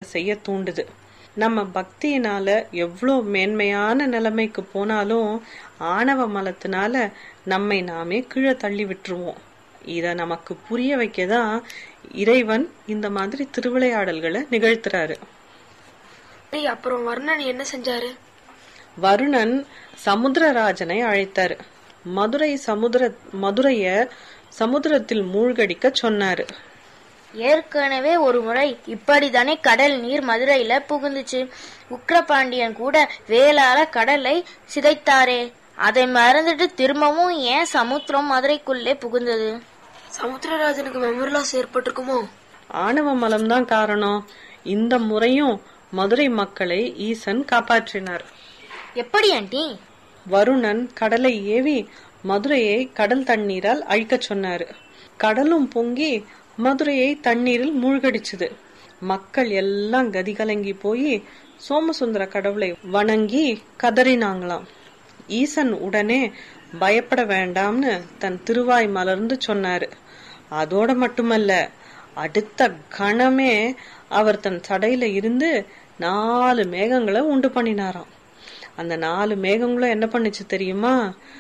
செய்ய தூண்டுது நம்ம பக்தியினால எவ்வளோ மேன்மையான நிலைமைக்கு போனாலும் ஆணவ மலத்தினால நம்மை நாமே கீழே தள்ளி விட்டுருவோம் இத நமக்கு புரிய வைக்கதான் இறைவன் இந்த மாதிரி திருவிளையாடல்களை நிகழ்த்துறாரு சரி, அப்புறம் வர்ணன் என்ன செஞ்சாரு வருணன் சமுத்திரராஜனை அழைத்தாரு மதுரை சமுத்திர மதுரைய சமுத்திரத்தில் மூழ்கடிக்க சொன்னாரு ஏற்கனவே ஒரு முறை இப்படித்தானே கடல் நீர் மதுரையில புகுந்துச்சு உக்கிரபாண்டியன் கூட வேளால கடலை சிதைத்தாரே அதை மறந்துட்டு திரும்பவும் ஏன் சமுத்திரம் மதுரைக்குள்ளே புகுந்தது சமுத்திரராஜனுக்கு மெமரி லாஸ் ஏற்பட்டிருக்குமோ ஆணவ மலம்தான் காரணம் இந்த முறையும் மதுரை மக்களை ஈசன் காப்பாற்றினார் எப்படி ஆண்டி வருணன் கடலை ஏவி மதுரையை கடல் தண்ணீரால் அழிக்கச் சொன்னாரு கடலும் பொங்கி மதுரையை தண்ணீரில் மூழ்கடிச்சுது மக்கள் எல்லாம் கதி கலங்கி போய் சோமசுந்தர கடவுளை வணங்கி கதறினாங்களாம் ஈசன் உடனே பயப்பட வேண்டாம்னு தன் திருவாய் மலர்ந்து சொன்னாரு அதோட மட்டுமல்ல அடுத்த கணமே அவர் தன் சடையில இருந்து நாலு மேகங்களை உண்டு பண்ணினாராம் அந்த நாலு மேகங்களும் என்ன பண்ணுச்சு தெரியுமா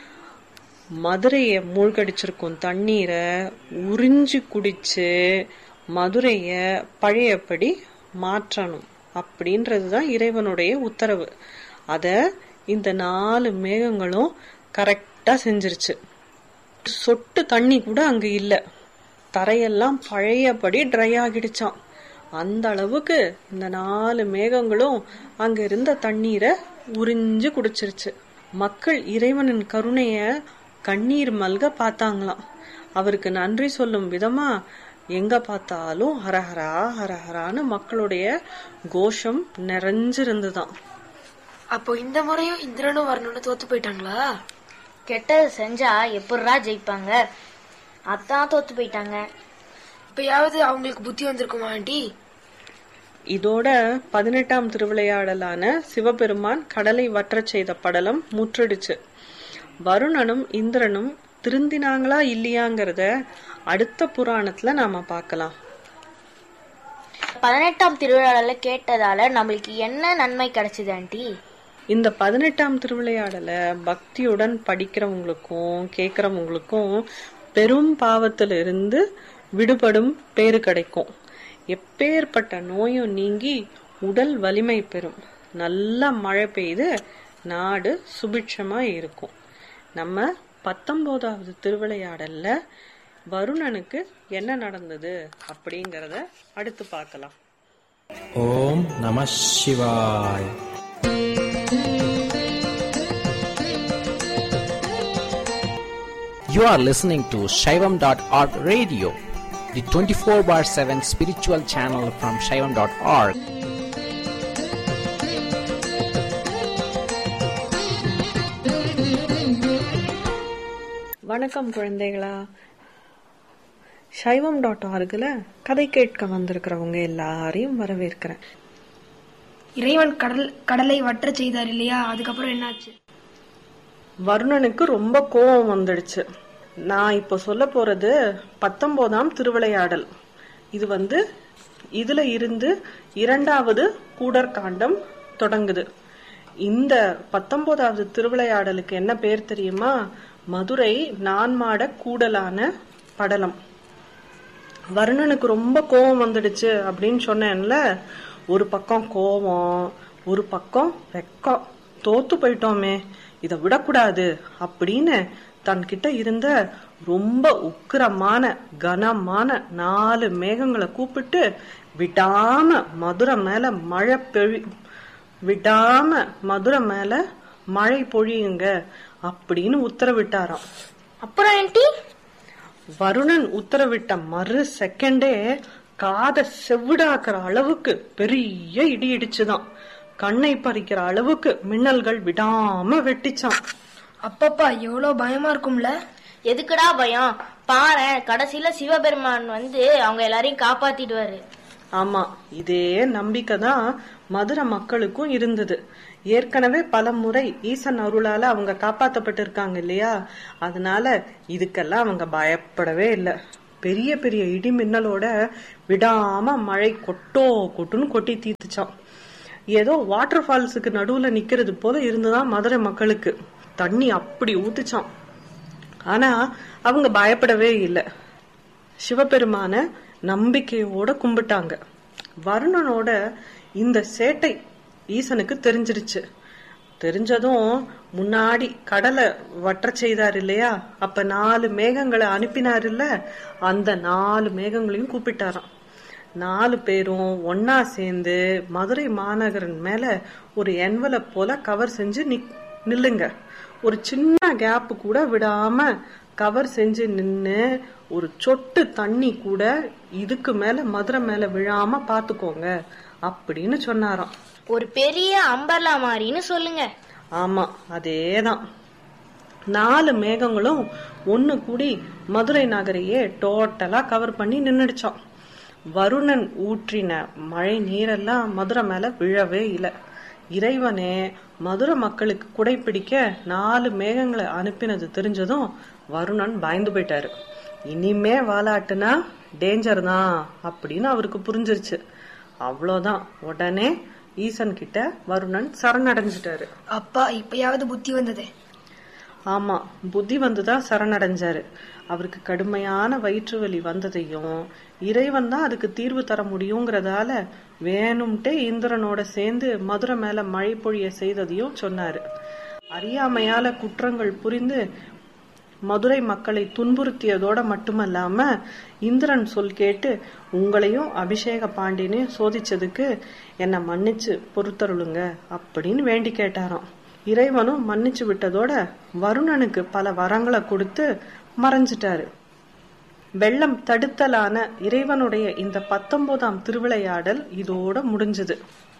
மதுரைய மூழ்கடிச்சிருக்கும் தண்ணீரை உறிஞ்சி குடிச்சு மதுரைய பழையபடி மாற்றணும் அப்படின்றதுதான் இறைவனுடைய உத்தரவு அத இந்த நாலு மேகங்களும் கரெக்டா செஞ்சிருச்சு சொட்டு தண்ணி கூட அங்க இல்ல தரையெல்லாம் பழையபடி ட்ரை ஆகிடுச்சாம் அந்த அளவுக்கு இந்த நாலு மேகங்களும் அங்க இருந்த தண்ணீரை உறிஞ்சு குடிச்சிருச்சு மக்கள் இறைவனின் கருணைய கண்ணீர் மல்க பார்த்தாங்களாம் அவருக்கு நன்றி சொல்லும் விதமா எங்க பார்த்தாலும் ஹரஹரா ஹரஹரான்னு மக்களுடைய கோஷம் நிறைஞ்சிருந்துதான் அப்போ இந்த முறையும் இந்திரனும் வர்ணனும் தோத்து போயிட்டாங்களா கெட்டது செஞ்சா எப்படிரா ஜெயிப்பாங்க அதான் தோத்து போயிட்டாங்க இப்பயாவது அவங்களுக்கு புத்தி வந்திருக்குமா ஆண்டி இதோட பதினெட்டாம் திருவிளையாடலான சிவபெருமான் கடலை வற்றச் செய்த படலம் முற்றிடுச்சு வருணனும் இந்திரனும் திருந்தினாங்களா இல்லையாங்கிறத அடுத்த புராணத்துல நாம பார்க்கலாம் பதினெட்டாம் திருவிழால கேட்டதால நம்மளுக்கு என்ன நன்மை கிடைச்சது ஆண்டி இந்த பதினெட்டாம் திருவிளையாடலை பக்தியுடன் படிக்கிறவங்களுக்கும் கேட்கறவங்களுக்கும் பெரும் பாவத்துல இருந்து விடுபடும் பேறு கிடைக்கும் எப்பேற்பட்ட நோயும் நீங்கி உடல் வலிமை பெறும் நல்ல மழை பெய்து நாடு சுபிட்சமா இருக்கும் நம்ம பத்தொன்பதாவது திருவிளையாடல்ல வருணனுக்கு என்ன நடந்தது அப்படிங்கறத அடுத்து பார்க்கலாம் ஓம் நம சிவாய் You are listening to Shaivam.org radio, the 24 bar 7 spiritual channel from Shaivam.org. வணக்கம் குழந்தைகளா சைவம் டாட் ஆர்கில் கதை கேட்க வந்திருக்கிறவங்க எல்லாரையும் வரவேற்கிறேன் இறைவன் கடல் கடலை வற்ற செய்தார் இல்லையா அதுக்கப்புறம் என்னாச்சு வருணனுக்கு ரொம்ப கோபம் வந்துடுச்சு நான் இப்போ சொல்ல போறது பத்தொன்பதாம் திருவிளையாடல் இது வந்து இதுல இருந்து இரண்டாவது கூடற்காண்டம் தொடங்குது இந்த பத்தொன்பதாவது திருவிளையாடலுக்கு என்ன பேர் தெரியுமா மதுரை நான்மாட கூடலான படலம் வருணனுக்கு ரொம்ப கோபம் வந்துடுச்சு அப்படின்னு சொன்னேன்ல ஒரு பக்கம் கோபம் ஒரு பக்கம் வெக்கம் தோத்து போயிட்டோமே இத விடக்கூடாது அப்படின்னு தன்கிட்ட இருந்த ரொம்ப உக்கிரமான கனமான நாலு மேகங்களை கூப்பிட்டு விடாம மதுரை மேல மழை பெழி விடாம மதுரை மேல மழை பொழியுங்க அப்படின்னு உத்தரவிட்டாராம் அப்புறம் ஆண்டி வருணன் உத்தரவிட்ட மறு செகண்டே காத செவிடாக்குற அளவுக்கு பெரிய இடி இடிச்சுதான் கண்ணை பறிக்கிற அளவுக்கு மின்னல்கள் விடாம வெட்டிச்சான் அப்பப்பா எவ்வளவு பயமா இருக்கும்ல எதுக்குடா பயம் பாரேன் கடைசியில சிவபெருமான் வந்து அவங்க எல்லாரையும் காப்பாத்திடுவாரு ஆமா இதே நம்பிக்கை தான் மதுரை மக்களுக்கும் இருந்தது ஏற்கனவே பல முறை ஈசன் அருளால அவங்க காப்பாத்தப்பட்டிருக்காங்க இல்லையா அதனால இதுக்கெல்லாம் அவங்க பயப்படவே இல்லை பெரிய பெரிய இடி மின்னலோட விடாம மழை கொட்டோ கொட்டுன்னு கொட்டி தீத்துச்சான் ஏதோ வாட்டர் ஃபால்ஸுக்கு நடுவுல நிக்கிறது போல இருந்துதான் மதுரை மக்களுக்கு தண்ணி அப்படி ஊத்துச்சான் ஆனா அவங்க பயப்படவே இல்லை சிவபெருமான நம்பிக்கையோட கும்பிட்டாங்க வருணனோட இந்த சேட்டை ஈசனுக்கு தெரிஞ்சிருச்சு தெரிஞ்சதும் முன்னாடி கடலை வற்ற செய்தார் இல்லையா அப்ப நாலு மேகங்களை அனுப்பினார் இல்ல அந்த நாலு மேகங்களையும் கூப்பிட்டாராம் நாலு பேரும் ஒன்னா சேர்ந்து மதுரை மாநகரன் மேல ஒரு என்வலப் போல கவர் செஞ்சு நிக்- நில்லுங்க ஒரு சின்ன கேப் கூட விடாம கவர் செஞ்சு நின்னு ஒரு சொட்டு தண்ணி கூட இதுக்கு மேல மதுரை மேல விழாம பாத்துக்கோங்க அப்படின்னு சொன்னாராம் ஒரு பெரிய அம்பர்லா மாதிரின்னு சொல்லுங்க ஆமா அதேதான் நாலு மேகங்களும் ஒண்ணு கூடி மதுரை நகரையே டோட்டலா கவர் பண்ணி நின்னுடுச்சான் வருணன் ஊற்றின மழை நீரெல்லாம் மதுரை மேல விழவே இல்லை இறைவனே மதுரை மக்களுக்கு குடைப்பிடிக்க நாலு மேகங்களை அனுப்பினது தெரிஞ்சதும் வருணன் பயந்து போயிட்டாரு இனிமே வாலாட்டுனா டேஞ்சர் தான் அப்படின்னு அவருக்கு புரிஞ்சிருச்சு அவ்வளோதான் உடனே ஈசன் கிட்ட வருணன் சரணடைஞ்சிட்டாரு அப்பா இப்பயாவது புத்தி வந்தது ஆமா புத்தி வந்துதான் சரணடைஞ்சாரு அவருக்கு கடுமையான வயிற்று வலி வந்ததையும் இறைவன் தான் அதுக்கு தீர்வு தர முடியுங்கிறதால வேணும்ட்டே இந்திரனோட சேர்ந்து மதுரை மேல மழை பொழிய செய்ததையும் சொன்னாரு அறியாமையால குற்றங்கள் புரிந்து மதுரை மக்களை துன்புறுத்தியதோட மட்டுமல்லாம இந்திரன் சொல் கேட்டு உங்களையும் அபிஷேக பாண்டியனையும் சோதிச்சதுக்கு என்னை மன்னிச்சு பொறுத்தருளுங்க அப்படின்னு வேண்டி கேட்டாராம் இறைவனும் மன்னிச்சு விட்டதோட வருணனுக்கு பல வரங்களை கொடுத்து மறைஞ்சிட்டாரு வெள்ளம் தடுத்தலான இறைவனுடைய இந்த பத்தொன்பதாம் திருவிளையாடல் இதோட முடிஞ்சது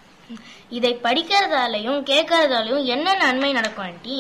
இதை படிக்கிறதாலையும் கேட்கறதாலையும் என்ன நன்மை நடக்கும் ஆண்டி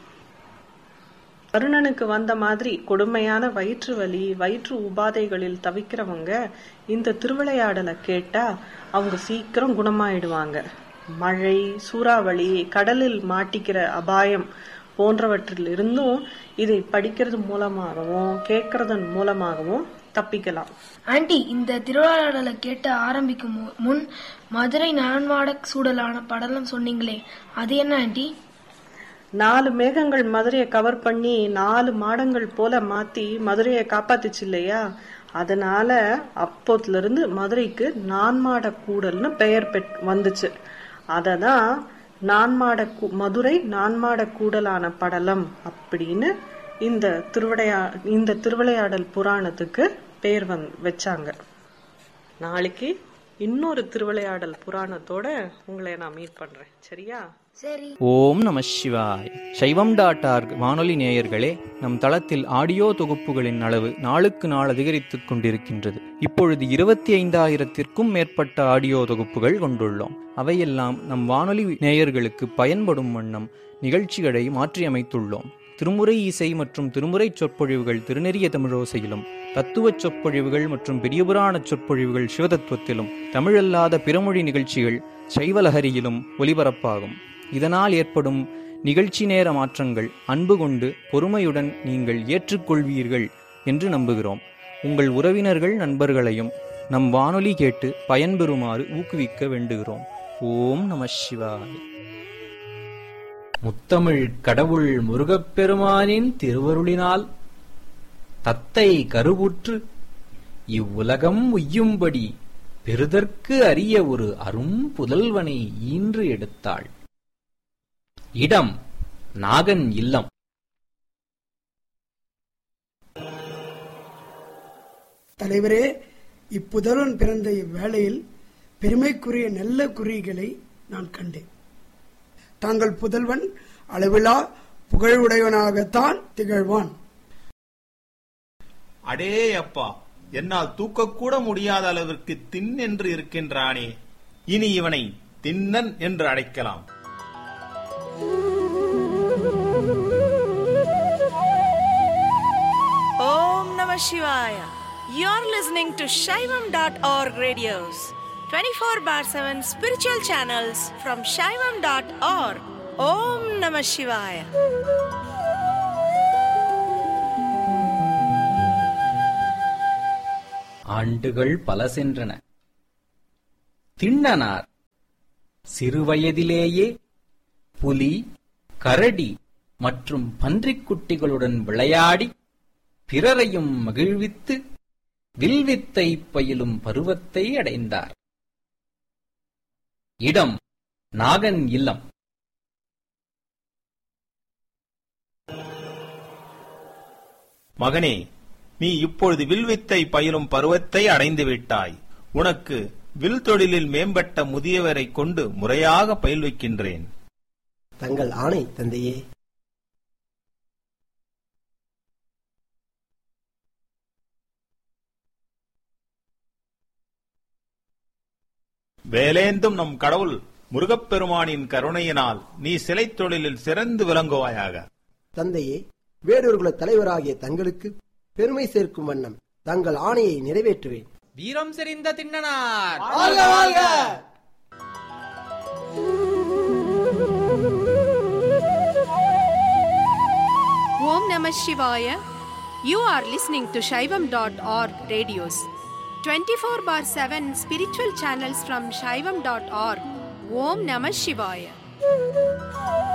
வருணனுக்கு வந்த மாதிரி கொடுமையான வயிற்று வலி வயிற்று உபாதைகளில் தவிக்கிறவங்க இந்த திருவிளையாடலை கேட்டா அவங்க சீக்கிரம் குணமாயிடுவாங்க மழை சூறாவளி கடலில் மாட்டிக்கிற அபாயம் போன்றவற்றில் இருந்தும் இதை படிக்கிறது மூலமாகவும் கேட்கறதன் மூலமாகவும் தப்பிக்கலாம் ஆண்டி இந்த திருவிழாடலை கேட்டு ஆரம்பிக்கும் மு- முன் மதுரை நான்மாட சூடலான படலம் சொன்னீங்களே அது என்ன ஆண்டி நாலு மேகங்கள் மதுரையை கவர் பண்ணி நாலு மாடங்கள் போல மாத்தி மதுரையை காப்பாத்துச்சு இல்லையா அதனால அப்போத்துல இருந்து மதுரைக்கு நான்மாட கூடல்னு பெயர் பெற் வந்துச்சு அததான் நான்மாட கூ- மதுரை நான்மாட கூடலான படலம் அப்படின்னு இந்த திருவிளையா இந்த திருவிளையாடல் புராணத்துக்கு பெயர் வந் வச்சாங்க நாளைக்கு இன்னொரு திருவிளையாடல் புராணத்தோட உங்களை நான் மீட் பண்றேன் சரியா சரி ஓம் நம சிவாய் சைவம் டாட் ஆர்க் வானொலி நேயர்களே நம் தளத்தில் ஆடியோ தொகுப்புகளின் அளவு நாளுக்கு நாள் அதிகரித்துக் கொண்டிருக்கின்றது இப்பொழுது இருபத்தி ஐந்தாயிரத்திற்கும் மேற்பட்ட ஆடியோ தொகுப்புகள் கொண்டுள்ளோம் அவையெல்லாம் நம் வானொலி நேயர்களுக்கு பயன்படும் வண்ணம் நிகழ்ச்சிகளை மாற்றியமைத்துள்ளோம் திருமுறை இசை மற்றும் திருமுறை சொற்பொழிவுகள் திருநெறிய தமிழோசையிலும் தத்துவச் சொற்பொழிவுகள் மற்றும் பெரியபுராண சொற்பொழிவுகள் சிவதத்துவத்திலும் தமிழல்லாத பிறமொழி நிகழ்ச்சிகள் சைவலஹரியிலும் ஒலிபரப்பாகும் இதனால் ஏற்படும் நிகழ்ச்சி நேர மாற்றங்கள் அன்பு கொண்டு பொறுமையுடன் நீங்கள் ஏற்றுக்கொள்வீர்கள் என்று நம்புகிறோம் உங்கள் உறவினர்கள் நண்பர்களையும் நம் வானொலி கேட்டு பயன்பெறுமாறு ஊக்குவிக்க வேண்டுகிறோம் ஓம் நம சிவாய முத்தமிழ் கடவுள் முருகப்பெருமானின் திருவருளினால் தத்தை கருவுற்று இவ்வுலகம் உய்யும்படி பெறுதற்கு அரிய ஒரு அரும் புதல்வனை ஈன்று எடுத்தாள் இடம் நாகன் இல்லம் தலைவரே இப்புதல்வன் பிறந்த இவ்வேளையில் பெருமைக்குரிய நல்ல குறிகளை நான் கண்டேன் தாங்கள் புதல்வன் அளவிலா புகழுடையவனாகத்தான் திகழ்வான் அடே அப்பா என்னால் தூக்கக்கூட முடியாத அளவிற்கு தின் என்று இருக்கின்றானே இனி இவனை தின்னன் என்று அழைக்கலாம் Om Namah Shivaya. You're listening to Shaivam.org radios, 24 bar 7 spiritual channels from Shaivam.org. Om Namah Shivaya. ஆண்டுகள் பல சென்றன திண்ணனார் சிறுவயதிலேயே புலி கரடி மற்றும் பன்றிக்குட்டிகளுடன் விளையாடி பிறரையும் மகிழ்வித்து வில்வித்தை பயிலும் பருவத்தை அடைந்தார் இடம் நாகன் இல்லம் மகனே நீ இப்பொழுது வில்வித்தை பயிலும் பருவத்தை அடைந்து விட்டாய் உனக்கு வில் தொழிலில் மேம்பட்ட முதியவரை கொண்டு முறையாக பயில்விக்கின்றேன் தங்கள் ஆணை தந்தையே வேலேந்தும் நம் கடவுள் முருகப்பெருமானின் கருணையினால் நீ சிலைத் தொழிலில் சிறந்து விளங்குவாயாக தந்தையே வேடூர்குல தலைவராகிய தங்களுக்கு பெருமை சேர்க்கும் வண்ணம் தங்கள் ஆணையை நிறைவேற்றுவேன் வீரம் செறிந்த Thinnanar Om Namah Shivaya. You are listening to Shaivam.org radios. 24 bar 7 spiritual channels from Shaivam.org. Om Namah Shivaya.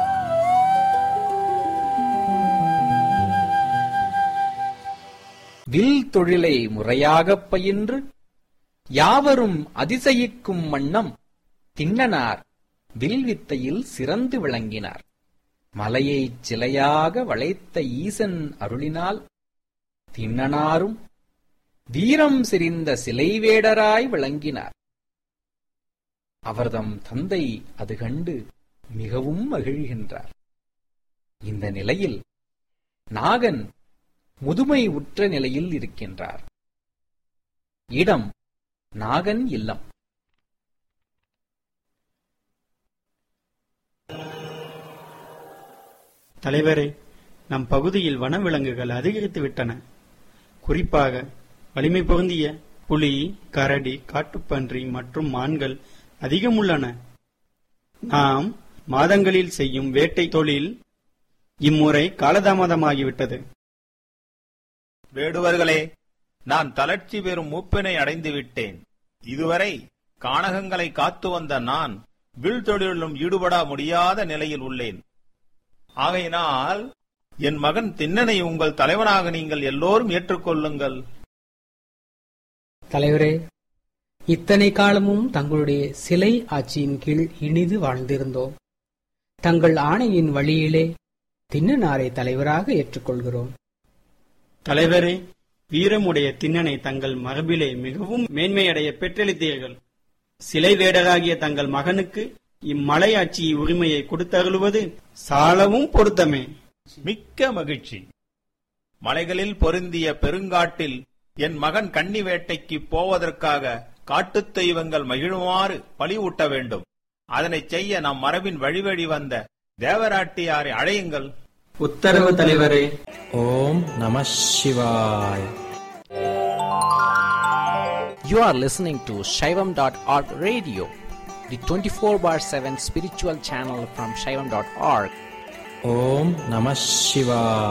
வில் தொழிலை முறையாகப் பயின்று யாவரும் அதிசயிக்கும் வண்ணம் திண்ணனார் வில்வித்தையில் சிறந்து விளங்கினார் மலையைச் சிலையாக வளைத்த ஈசன் அருளினால் திண்ணனாரும் வீரம் செறிந்த சிலைவேடராய் விளங்கினார் அவர்தம் தந்தை அது கண்டு மிகவும் மகிழ்கின்றார் இந்த நிலையில் நாகன் முதுமை உற்ற நிலையில் இருக்கின்றார் இடம் நாகன் இல்லம் தலைவரே நம் பகுதியில் வனவிலங்குகள் அதிகரித்து விட்டன குறிப்பாக வலிமை பொருந்திய புலி கரடி காட்டுப்பன்றி மற்றும் மான்கள் அதிகம் உள்ளன நாம் மாதங்களில் செய்யும் வேட்டை தொழில் இம்முறை காலதாமதமாகிவிட்டது வேடுவர்களே நான் தளர்ச்சி பெறும் மூப்பினை அடைந்து விட்டேன் இதுவரை கானகங்களை காத்து வந்த நான் வில் தொழிலும் ஈடுபட முடியாத நிலையில் உள்ளேன் ஆகையினால் என் மகன் திண்ணனை உங்கள் தலைவனாக நீங்கள் எல்லோரும் ஏற்றுக்கொள்ளுங்கள் தலைவரே இத்தனை காலமும் தங்களுடைய சிலை ஆட்சியின் கீழ் இனிது வாழ்ந்திருந்தோம் தங்கள் ஆணையின் வழியிலே திண்ணனாரை தலைவராக ஏற்றுக்கொள்கிறோம் தலைவரே வீரமுடைய திண்ணனை தங்கள் மரபிலே மிகவும் மேன்மையடைய பெற்றளித்தீர்கள் சிலை வேடராகிய தங்கள் மகனுக்கு இம்மலையாட்சி உரிமையை கொடுத்தருளுவது சாலவும் பொருத்தமே மிக்க மகிழ்ச்சி மலைகளில் பொருந்திய பெருங்காட்டில் என் மகன் கன்னி வேட்டைக்கு போவதற்காக காட்டுத் தெய்வங்கள் மகிழுமாறு பலிவூட்ட வேண்டும் அதனைச் செய்ய நம் மரபின் வழிவழி வந்த தேவராட்டியாரை அழையுங்கள் உத்தரவு தலைவரே ஓம் நம சிவாய் You are listening to Shaivam.org radio, the 24 bar 7 spiritual channel from Shaivam.org. ஓம் நம சிவாய்